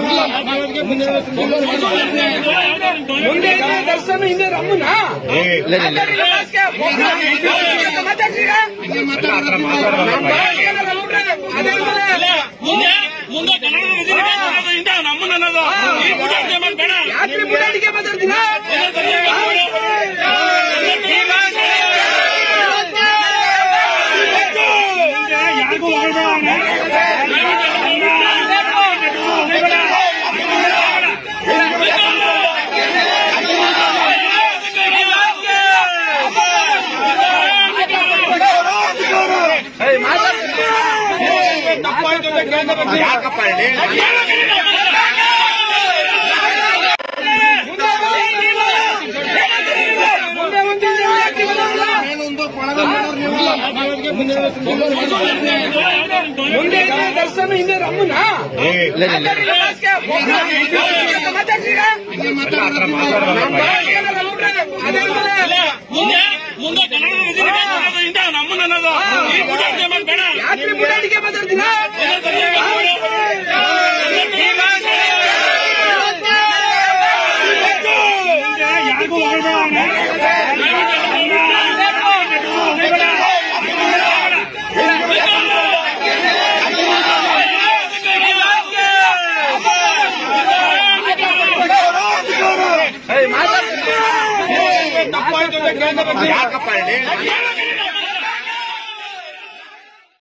ಮುಂದೆ ಇದೆ ದರ್ಶನ ಹಿಂದೆ ರಮ್ಮನ ಮುಂದೆ ಮುಂದೆ ಕನ್ನಡ ಎದುರಿಗೆ ನಮ್ಮನ್ನ ಅನ್ನೋದು ಈ ಬುಡಾಟಿಕೆ ಮಾಡ್ಬೇಡ ಯಾಕ್ರಿ ಬುಡಾಟಿಗೆ ಮಾತಾಡ್ತೀನ ಯಾರಿಗೂ ಹೊರಬೇಡ ಯಾಕಪ್ಪ ಹೇಳಿ ಮುಂದೆ ಒಂದಿದೆ ಯಾಕೆ ಬರೋಲ್ಲ? ಮುಂದೆ ಇದೆ ದರ್ಶನ ಹಿಂದೆ ರಮ್ಮನ ಮುಂದೆ ಮುಂದೆ ಕನ್ನಡ ಎದುರಿಗೆ ನಮ್ಮನ್ನ ಅನ್ನೋದು ಈ ಬುಡಾಟಿಕೆ ಮಾಡ್ಬೇಡ ಯಾಕ್ರಿ ಬುಡಾಟಿಗೆ ಮಾತಾಡ್ತೀನ ಯಾರಿಗೂ ಹೊರಬೇಡ ಯಾಕಪ್ಪ ಹೇಳಿ